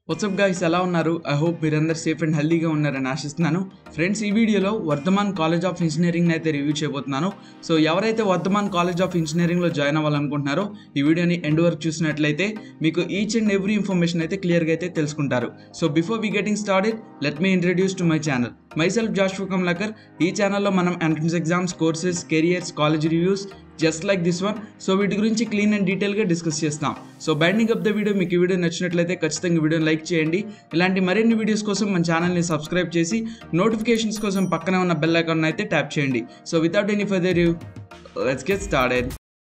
WhatsApp guys ఎలా ఉన్నారు I hope మీరందరు సేఫ్ అండ్ హెల్దీగా ఉన్నారని ఆశిస్తున్నాను ఫ్రెండ్స్ ఈ వీడియోలో వర్ధమాన్ కాలేజ్ ఆఫ్ ఇంజనీరింగ్ అయితే రివ్యూ చేయబోతున్నాను సో ఎవరైతే వర్ధమాన్ కాలేజ్ ఆఫ్ ఇంజనీరింగ్లో జాయిన్ అవ్వాలనుకుంటున్నారో ఈ వీడియోని ఎండ్ వరకు చూసినట్లయితే మీకు ఈచ్ అండ్ ఎవ్రీ ఇన్ఫర్మేషన్ అయితే క్లియర్గా అయితే తెలుసుకుంటారు so before we getting started let me introduce to my channel myself Josh Kamlakar ఈ ఛానల్లో మనం entrance exams courses careers college reviews just like this one so వీటి గురించి క్లీన్ అండ్ డీటెయిల్గా డిస్కస్ చేస్తాం so binding up the video మీకు ఈ video నచ్చినట్లయితే ఖచ్చితంగా వీడియోని లైక్ చేయండి ఇలాంటి మరిన్ని వీడియోస్ కోసం మన ఛానల్ని సబ్స్క్రైబ్ చేసి నోటిఫికేషన్స్ కోసం పక్కనే ఉన్న బెల్ ఐకాన్ అయితే ట్యాప్ చేయండి so without any further you let's get started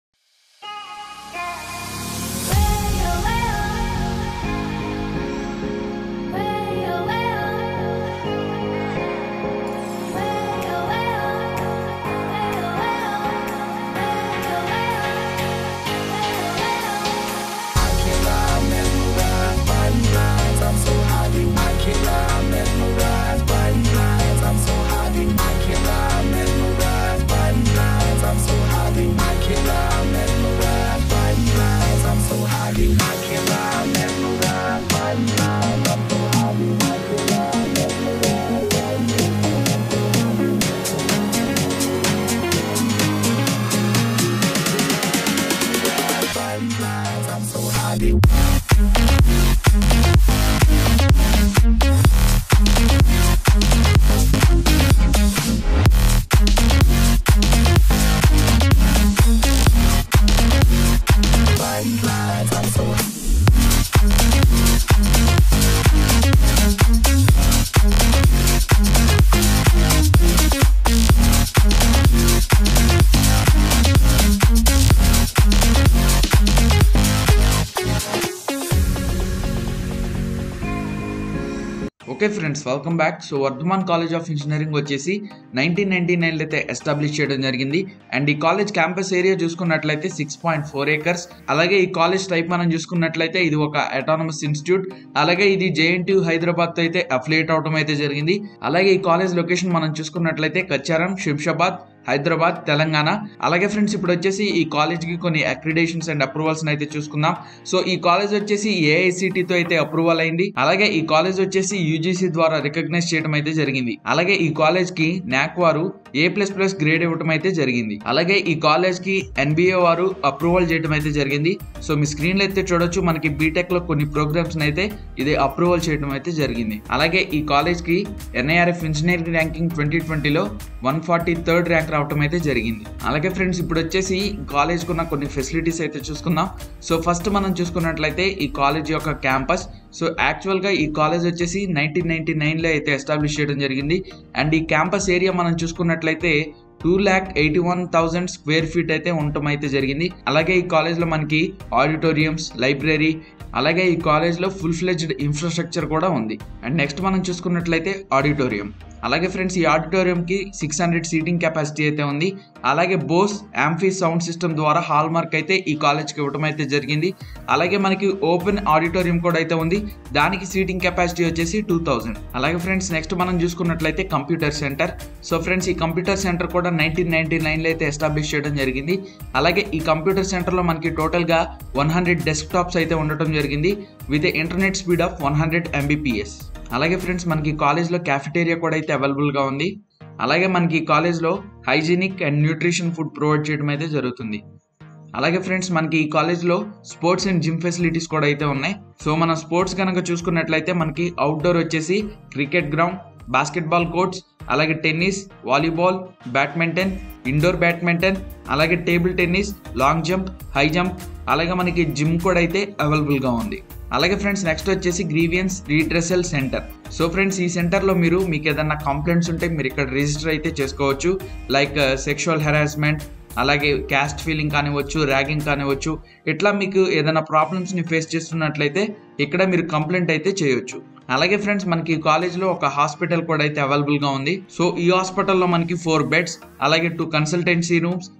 okay friends welcome back so Vardhaman college of engineering వచ్చేసి నైన్టీన్ నైన్టీ నైన్లో అయితే ఎస్టాబ్లిష్ చేయడం జరిగింది అండ్ ఈ కాలేజ్ క్యాంపస్ ఏరియా చూసుకున్నట్లయితే సిక్స్ పాయింట్ ఫోర్ ఏకర్స్ అలాగే ఈ కాలేజ్ టైప్ మనం చూసుకున్నట్లయితే ఇది ఒక అటానమస్ ఇన్స్టిట్యూట్ అలాగే ఇది జేఎన్టీ హైదరాబాద్తో అయితే అఫిలియేట్ అవడం అయితే జరిగింది అలాగే ఈ కాలేజ్ లొకేషన్ మనం చూసుకున్నట్లయితే కచ్చారం శంషాబాద్ హైదరాబాద్ తెలంగాణ అలాగే ఫ్రెండ్స్ ఇప్పుడు వచ్చేసి ఈ కాలేజ్కి కొన్ని అక్రిడేషన్స్ అండ్ అప్రూవల్స్ అయితే చూసుకుందాం సో ఈ కాలేజ్ వచ్చేసి ఏఐసిటితో అయితే అప్రూవల్ అయింది అలాగే ఈ కాలేజ్ వచ్చేసి యూజీసీ ద్వారా రికగ్నైజ్ చేయడం అయితే జరిగింది అలాగే ఈ కాలేజ్ కి నాక్ వారు ఏ ప్లస్ ప్లస్ గ్రేడ్ ఇవ్వడం అయితే జరిగింది అలాగే ఈ కాలేజ్ కి ఎన్బిఏ వారు అప్రూవల్ చేయడం అయితే జరిగింది సో మీ స్క్రీన్ లో అయితే చూడొచ్చు మనకి బీటెక్ లో కొన్ని ప్రోగ్రామ్స్ అయితే ఇది అప్రూవల్ చేయడం అయితే జరిగింది అలాగే ఈ కాలేజ్ కి ఎన్ఐఆర్ఎఫ్ ఇంజనీరింగ్ ర్యాంకింగ్ ట్వంటీ ట్వంటీలో వన్ ఫార్టీ థర్డ్ ర్యాంక్ రావటం అయితే జరిగింది అలాగే ఫ్రెండ్స్ ఇప్పుడు వచ్చేసి కాలేజ్ కున్న కొన్ని ఫెసిలిటీస్ అయితే చూసుకుందాం సో ఫస్ట్ మనం చూసుకున్నట్లయితే ఈ కాలేజ్ యొక్క క్యాంపస్ సో యాక్చువల్గా ఈ కాలేజ్ వచ్చేసి నైన్టీన్ నైన్టీ నైన్లో అయితే ఎస్టాబ్లిష్ చేయడం జరిగింది అండ్ ఈ క్యాంపస్ ఏరియా మనం చూసుకున్నట్లయితే two lakh eighty one thousand square feet అయితే ఉండటం అయితే జరిగింది అలాగే ఈ కాలేజ్లో మనకి ఆడిటోరియంస్ లైబ్రరీ అలాగే ఈ కాలేజ్లో ఫుల్ ఫ్లెజ్డ్ ఇన్ఫ్రాస్ట్రక్చర్ కూడా ఉంది అండ్ నెక్స్ట్ మనం చూసుకున్నట్లయితే ఆడిటోరియం అలాగే ఫ్రెండ్స్ ఈ ఆడిటోరియంకి సిక్స్ హండ్రెడ్ సీటింగ్ కెపాసిటీ అయితే ఉంది అలాగే బోస్ యాంఫీ సౌండ్ సిస్టమ్ ద్వారా హాల్ మార్క్ అయితే ఈ కాలేజ్కి ఇవ్వడం అయితే జరిగింది అలాగే మనకి ఓపెన్ ఆడిటోరియం కూడా అయితే ఉంది దానికి సీటింగ్ కెపాసిటీ వచ్చేసి టూ థౌజండ్ అలాగే ఫ్రెండ్స్ నెక్స్ట్ మనం చూసుకున్నట్లయితే కంప్యూటర్ సెంటర్ సో ఫ్రెండ్స్ ఈ కంప్యూటర్ సెంటర్ కూడా నైన్టీన్ నైన్టీ నైన్లో అయితే ఎస్టాబ్లిష్ చేయడం జరిగింది అలాగే ఈ కంప్యూటర్ సెంటర్లో మనకి టోటల్గా వన్ హండ్రెడ్ డెస్క్టాప్స్ అయితే ఉండటం జరిగింది with internet speed of one hundred Mbps అలాగే ఫ్రెండ్స్ మనకి కాలేజ్లో క్యాఫిటేరియా కూడా అయితే అవైలబుల్గా ఉంది అలాగే మనకి కాలేజ్లో hygienic and nutrition food provide చేయడం అయితే జరుగుతుంది అలాగే ఫ్రెండ్స్ మనకి ఈ కాలేజ్లో స్పోర్ట్స్ అండ్ జిమ్ ఫెసిలిటీస్ కూడా అయితే ఉన్నాయి సో మన స్పోర్ట్స్ కనుక చూసుకున్నట్లయితే మనకి అవుట్డోర్ వచ్చేసి క్రికెట్ గ్రౌండ్ బాస్కెట్బాల్ కోర్ట్స్ అలాగే tennis volleyball badminton indoor badminton అలాగే table tennis long jump high jump అలాగే మనకి జిమ్ కూడా అయితే అవైలబుల్గా ఉంది అలాగే ఫ్రెండ్స్ నెక్స్ట్ వచ్చేసి grievance redressal centre so friends ఈ సెంటర్లో మీరు మీకు ఏదైనా కంప్లైంట్స్ ఉంటే మీరు ఇక్కడ రిజిస్టర్ అయితే చేసుకోవచ్చు లైక్ సెక్షువల్ హెరాస్మెంట్ అలాగే క్యాస్ట్ ఫీలింగ్ కానివ్వచ్చు ర్యాగింగ్ కానివ్వచ్చు ఇట్లా మీకు ఏదైనా ప్రాబ్లమ్స్ని ఫేస్ చేస్తున్నట్లయితే ఇక్కడ మీరు కంప్లైంట్ అయితే చేయొచ్చు అలాగే ఫ్రెండ్స్ మనకి కాలేజ్లో ఒక హాస్పిటల్ కూడా అయితే అవైలబుల్గా ఉంది సో ఈ హాస్పిటల్లో మనకి ఫోర్ బెడ్స్ అలాగే టూ కన్సల్టెన్సీ రూమ్స్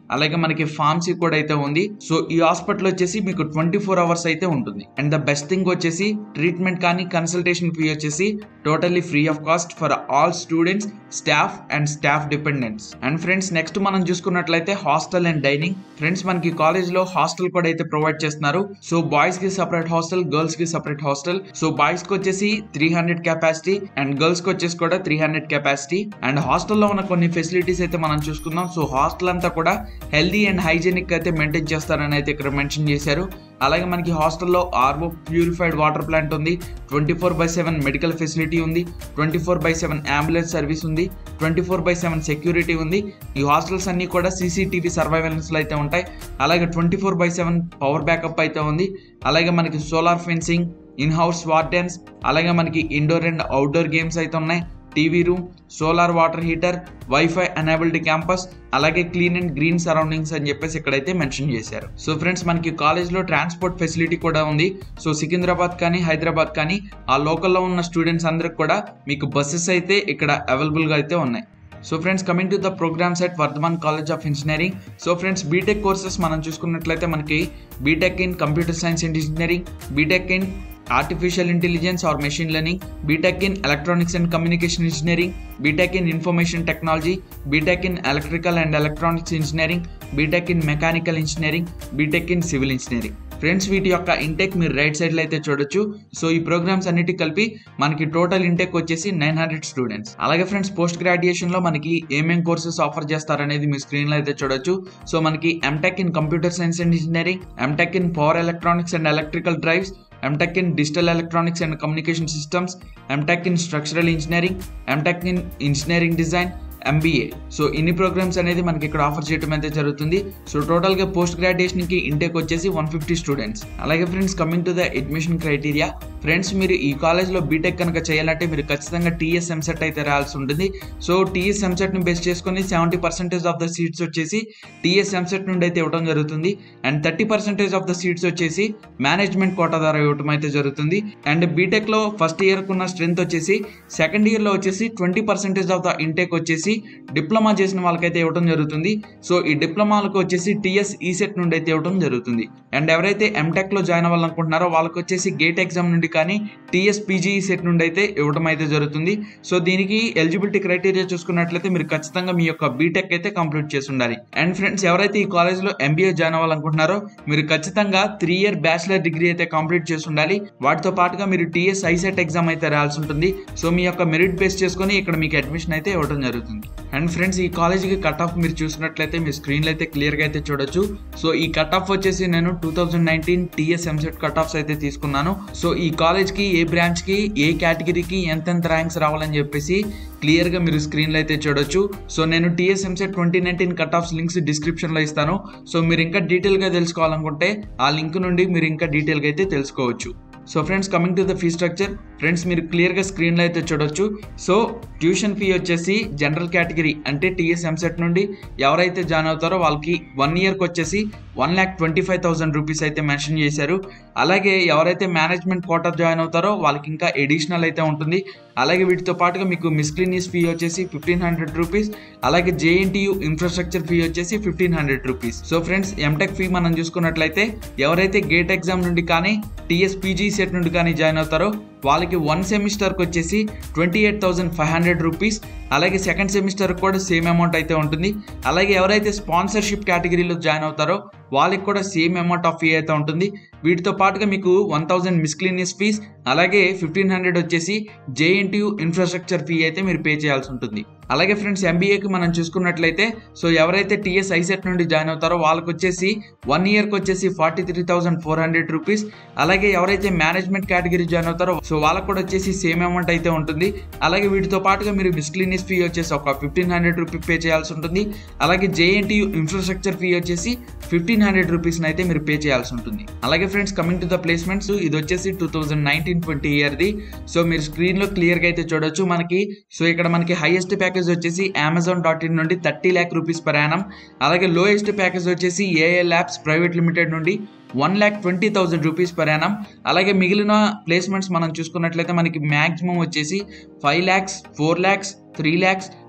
అలాగే మనకి ఫార్మసీ కూడా అయితే ఉంది సో ఈ హాస్పిటల్ వచ్చేసి మీకు ట్వంటీ ఫోర్ అవర్స్ అయితే ఉంటుంది అండ్ ద బెస్ట్ థింగ్ వచ్చేసి ట్రీట్మెంట్ కానీ కన్సల్టేషన్ ఫీ వచ్చేసి totally free of cost for all students staff and staff dependents and friends next మనం చూసుకున్నట్లయితే హాస్టల్ అండ్ డైనింగ్ ఫ్రెండ్స్ మనకి కాలేజ్ లో హాస్టల్ కూడా అయితే ప్రొవైడ్ చేస్తున్నారు సో బాయ్స్ కి సపరేట్ హాస్టల్ గర్ల్స్ కి సపరేట్ హాస్టల్ సో బాయ్స్ కి వచ్చేసి three hundred capacity and girls కి వచ్చేసి కూడా త్రీ హండ్రెడ్ కెపాసిటీ అండ్ హాస్టల్లో ఉన్న కొన్ని ఫెసిలిటీస్ అయితే మనం చూసుకుందాం సో హాస్టల్ అంతా కూడా హెల్దీ అండ్ హైజీనిక్ అయితే మెయింటైన్ చేస్తారని అయితే ఇక్కడ మెన్షన్ చేశారు అలాగే మనకి హాస్టల్లో ఆర్వో ప్యూరిఫైడ్ వాటర్ ప్లాంట్ ఉంది twenty four by seven medical facility ఉంది twenty four by seven ambulance service ఉంది twenty four by seven security ఉంది ఈ హాస్టల్స్ అన్నీ కూడా సీసీటీవీ సర్వైలెన్స్లో అయితే ఉంటాయి అలాగే twenty four by seven power backup అయితే ఉంది అలాగే మనకి solar fencing in house wardens అలాగే మనకి ఇండోర్ అండ్ అవుట్డోర్ గేమ్స్ అయితే ఉన్నాయి TV room solar water heater wifi enability campus అలాగే క్లీన్ అండ్ గ్రీన్ సరౌండింగ్స్ అని చెప్పేసి ఇక్కడైతే మెన్షన్ చేశారు సో ఫ్రెండ్స్ మనకి కాలేజ్లో ట్రాన్స్పోర్ట్ ఫెసిలిటీ కూడా ఉంది సో సికింద్రాబాద్ కానీ హైదరాబాద్ కానీ ఆ లోకల్లో ఉన్న స్టూడెంట్స్ అందరికి కూడా మీకు బస్సెస్ అయితే ఇక్కడ అవైలబుల్గా అయితే ఉన్నాయి so friends coming to the programmes at Vardhaman college of engineering so friends BTech courses మనం చూసుకున్నట్లయితే మనకి BTech in computer science and engineering BTech in artificial intelligence or machine learning BTech in electronics and communication engineering BTech in information technology BTech in electrical and electronics engineering BTech in mechanical engineering BTech in civil engineering friends వీటి యొక్క intake మీరు right సైడ్లో అయితే చూడొచ్చు so ఈ programmes అన్నిటి కలిపి మనకి టోటల్ ఇంటెక్ వచ్చేసి నైన్ హండ్రెడ్ స్టూడెంట్స్ అలాగే ఫ్రెండ్స్ పోస్ట్ గ్రాడ్యుయేషన్లో మనకి ఏమేం కోర్సెస్ ఆఫర్ చేస్తారనేది మీ స్క్రీన్లో అయితే చూడొచ్చు సో మనకి MTech in computer science and engineering MTech in power electronics and electrical drives MTech in digital electronics and communication systems MTech in structural engineering MTech in engineering design MBA so ఇన్ని programmes అనేది మనకి ఇక్కడ offer చేయడం అయితే జరుగుతుంది so టోటల్గా post గ్రాడ్యుయేషన్కి intake వచ్చేసి వన్ ఫిఫ్టీ స్టూడెంట్స్ అలాగే friends coming to the admission criteria friends మీరు ఈ కాలేజ్లో బీటెక్ కనుక చేయాలంటే మీరు ఖచ్చితంగా టీఎస్ ఎంసెట్ అయితే రాయాల్సి ఉంటుంది సో టీఎస్ ఎంసెట్ని బేస్ చేసుకొని seventy percentage of the seats వచ్చేసి టీఎస్ ఎంసెట్ నుండి అయితే ఇవ్వడం జరుగుతుంది and thirty percentage of the seats వచ్చేసి మేనేజ్మెంట్ కోటా ద్వారా ఇవ్వడం అయితే జరుగుతుంది అండ్ బీటెక్లో ఫస్ట్ ఇయర్కి ఉన్న స్ట్రెంత్ వచ్చేసి సెకండ్ ఇయర్లో వచ్చేసి twenty percentage of the intake వచ్చేసి డిప్లొమా చేసిన వాళ్ళకైతే ఇవ్వడం జరుగుతుంది సో ఈ డిప్లొమాలకు వచ్చేసి టీఎస్ ఈసెట్ నుండి అయితే ఇవ్వడం జరుగుతుంది అండ్ ఎవరైతే ఎంటెక్లో జాయిన్ అవ్వాలనుకుంటున్నారో వాళ్ళకి వచ్చేసి గేట్ ఎగ్జామ్ నుండి కానీ టీఎస్ పీజీఈ సెట్ నుండి అయితే ఇవ్వడం అయితే జరుగుతుంది సో దీనికి ఎలిజిబిలిటీ క్రైటీరియా చూసుకున్నట్లయితే మీరు ఖచ్చితంగా మీ యొక్క బీటెక్ అయితే కంప్లీట్ చేసి ఉండాలి అండ్ ఫ్రెండ్స్ ఎవరైతే ఈ కాలేజ్లో ఎంబీఏ జాయిన్ అవ్వాలనుకుంటున్నారో మీరు ఖచ్చితంగా త్రీ ఇయర్ బ్యాచిలర్ డిగ్రీ అయితే కంప్లీట్ చేసి ఉండాలి వాటితో పాటుగా మీరు టీఎస్ ఐసెట్ ఎగ్జామ్ అయితే రాయాల్సి ఉంటుంది సో మీ యొక్క మెరిట్ బేస్ చేసుకొని ఇక్కడ మీకు అడ్మిషన్ అయితే ఇవ్వడం జరుగుతుంది అండ్ ఫ్రెండ్స్ ఈ కాలేజీకి కట్ ఆఫ్ మీరు చూసినట్లయితే మీ స్క్రీన్లో అయితే క్లియర్గా అయితే చూడొచ్చు సో ఈ కట్ ఆఫ్ వచ్చేసి నేను two thousand nineteen TS EAMCET cutoffs అయితే తీసుకున్నాను సో ఈ కాలేజ్కి ఏ బ్రాంచ్కి ఏ కేటగిరీకి ఎంతెంత ర్యాంక్స్ రావాలని చెప్పేసి క్లియర్గా మీరు స్క్రీన్లో అయితే చూడొచ్చు సో నేను TS EAMCET twenty nineteen cutoffs links డిస్క్రిప్షన్లో ఇస్తాను సో మీరు ఇంకా డీటెయిల్గా తెలుసుకోవాలనుకుంటే ఆ లింక్ నుండి మీరు ఇంకా డీటెయిల్గా అయితే తెలుసుకోవచ్చు so friends coming to the fee structure friends మీరు క్లియర్గా స్క్రీన్లో అయితే చూడొచ్చు సో ట్యూషన్ ఫీ వచ్చేసి జనరల్ కేటగిరీ అంటే టీఎస్ ఎంసెట్ నుండి ఎవరైతే జాయిన్ అవుతారో వాళ్ళకి వన్ ఇయర్కి వచ్చేసి one lakh twenty five thousand rupees అయితే మెన్షన్ చేశారు అలాగే ఎవరైతే మేనేజ్మెంట్ కోటా జాయిన్ అవుతారో వాళ్ళకి ఇంకా ఎడిషనల్ అయితే ఉంటుంది అలాగే వీటితో పాటుగా మీకు మిస్క్లీనియస్ ఫీ వచ్చేసి ఫిఫ్టీన్ హండ్రెడ్ రూపీస్ అలాగే జేఎన్టీయూ ఇన్ఫ్రాస్ట్రక్చర్ ఫీ వచ్చేసి fifteen hundred rupees so friends MTech fee మనం చూసుకున్నట్లయితే ఎవరైతే గేట్ ఎగ్జామ్ నుండి కానీ టీఎస్ పీజీ సెట్ నుండి కానీ జాయిన్ అవుతారో వాళ్ళకి వన్ సెమిస్టర్కి వచ్చేసి twenty eight thousand five hundred rupees అలాగే సెకండ్ సెమిస్టర్ కూడా సేమ్ అమౌంట్ అయితే ఉంటుంది అలాగే ఎవరైతే స్పాన్సర్షిప్ కేటగిరీలో జాయిన్ అవుతారో వాళ్ళకి కూడా సేమ్ అమౌంట్ ఆఫ్ ఫీ అయితే ఉంటుంది వీటితో పాటుగా మీకు వన్ థౌసండ్ మిస్క్లీనియస్ ఫీస్ అలాగే ఫిఫ్టీన్ హండ్రెడ్ వచ్చేసి జేఎన్టీయూ ఇన్ఫ్రాస్ట్రక్చర్ ఫీ అయితే మీరు పే చేయాల్సి ఉంటుంది అలాగే ఫ్రెండ్స్ ఎంబీఏకి మనం చూసుకున్నట్లయితే సో ఎవరైతే టీఎస్ ఐసెట్ నుండి జాయిన్ అవుతారో వాళ్ళకి వచ్చేసి వన్ ఇయర్కి వచ్చేసి forty three thousand four hundred rupees అలాగే ఎవరైతే మేనేజ్మెంట్ కేటగిరీ జాయిన్ అవుతారో సో వాళ్ళకి కూడా వచ్చేసి సేమ్ అమౌంట్ అయితే ఉంటుంది అలాగే వీటితో పాటుగా మీరు మిస్క్లీనియస్ ఫీ వచ్చేసి ఒక ఫిఫ్టీన్ హండ్రెడ్ రూపీ పే చేయాల్సి ఉంటుంది అలాగే జేఎన్టీయూ ఇన్ఫ్రాస్ట్రక్చర్ ఫీ వచ్చేసి ఫిఫ్టీన్ హండ్రెడ్ రూపీస్ని అయితే మీరు పే చేయాల్సి ఉంటుంది అలాగే friends coming to the placements ఇది వచ్చేసి టూ థౌజండ్ నైన్టీన్ ట్వంటీ ఇయర్ది సో మీరు స్క్రీన్లో క్లియర్గా అయితే చూడొచ్చు మనకి సో ఇక్కడ మనకి హైయెస్ట్ ప్యాకేజ్ వచ్చేసి అమెజాన్ డాట్ ఇన్ నుండి thirty lakh rupees per annum అలాగే లోయెస్ట్ ప్యాకేజ్ వచ్చేసి ఏఏ ల్యాబ్స్ ప్రైవేట్ లిమిటెడ్ నుండి one lakh twenty thousand rupees per annum అలాగే మిగిలిన ప్లేస్మెంట్స్ మనం చూసుకున్నట్లయితే మనకి మ్యాక్సిమం వచ్చేసి five lakhs four lakhs three lakhs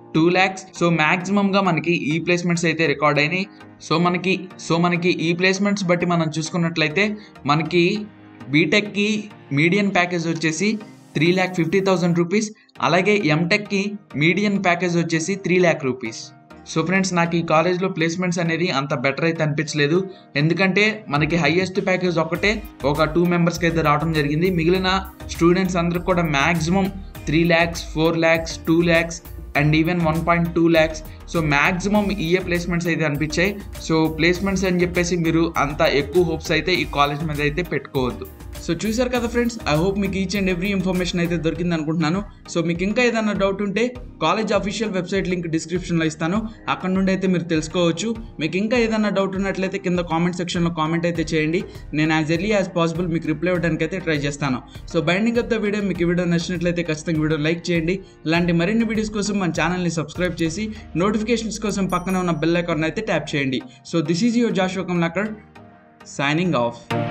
two lakhs so మ్యాక్సిమంగా మనకి ఈ ప్లేస్మెంట్స్ అయితే రికార్డ్ అయినాయి సో మనకి సో మనకి ఈ ప్లేస్మెంట్స్ బట్టి మనం చూసుకున్నట్లయితే మనకి బీటెక్కి మీడియన్ ప్యాకేజ్ వచ్చేసి three lakh fifty thousand rupees అలాగే ఎంటెక్కి మీడియన్ ప్యాకేజ్ వచ్చేసి three lakh rupees so friends నాకు ఈ కాలేజ్లో ప్లేస్మెంట్స్ అనేది అంత బెటర్ అయితే అనిపించలేదు ఎందుకంటే మనకి హైయెస్ట్ ప్యాకేజ్ ఒకటే ఒక టూ మెంబర్స్కి అయితే రావడం జరిగింది మిగిలిన స్టూడెంట్స్ అందరికి కూడా maximum three lakhs four lakhs two lakhs and even one point two lakhs so maximum ఈఏ ప్లేస్మెంట్స్ అయితే అనిపించాయి సో ప్లేస్మెంట్స్ అని చెప్పేసి మీరు అంత ఎక్కువ హోప్స్ అయితే ఈ కాలేజ్ మీద అయితే పెట్టుకోవద్దు సో చూసారు కదా ఫ్రెండ్స్ ఐ హోప్ మీకు ఈచ్ అండ్ ఎవ్రీ ఇన్ఫర్మేషన్ అయితే దొరికింది అనుకుంటున్నాను సో మీకు ఇంకా ఏదైనా డౌట్ ఉంటే కాలేజ్ అఫీషియల్ వెబ్సైట్ లింక్ డిస్క్రిప్షన్లో ఇస్తాను అక్కడ నుండి అయితే మీరు తెలుసుకోవచ్చు మీకు ఇంకా ఏదైనా డౌట్ ఉన్నట్లయితే కింద కామెంట్ సెక్షన్లో కామెంట్ అయితే చేయండి నేను యాజ్ ఎర్లీ యాజ్ పాసిబుల్ మీకు రిప్లై ఇవ్వడానికి అయితే ట్రై చేస్తాను so binding off the video మీకు ఈ వీడియో నచ్చినట్లయితే ఖచ్చితంగా వీడియో లైక్ చేయండి ఇలాంటి మరిన్ని వీడియోస్ కోసం మన ఛానల్ని సబ్స్క్రైబ్ చేసి నోటిఫికేషన్స్ కోసం పక్కన ఉన్న బెల్ ఐకాన్ అయితే ట్యాప్ చేయండి so this is your Josh Kamlakar signing of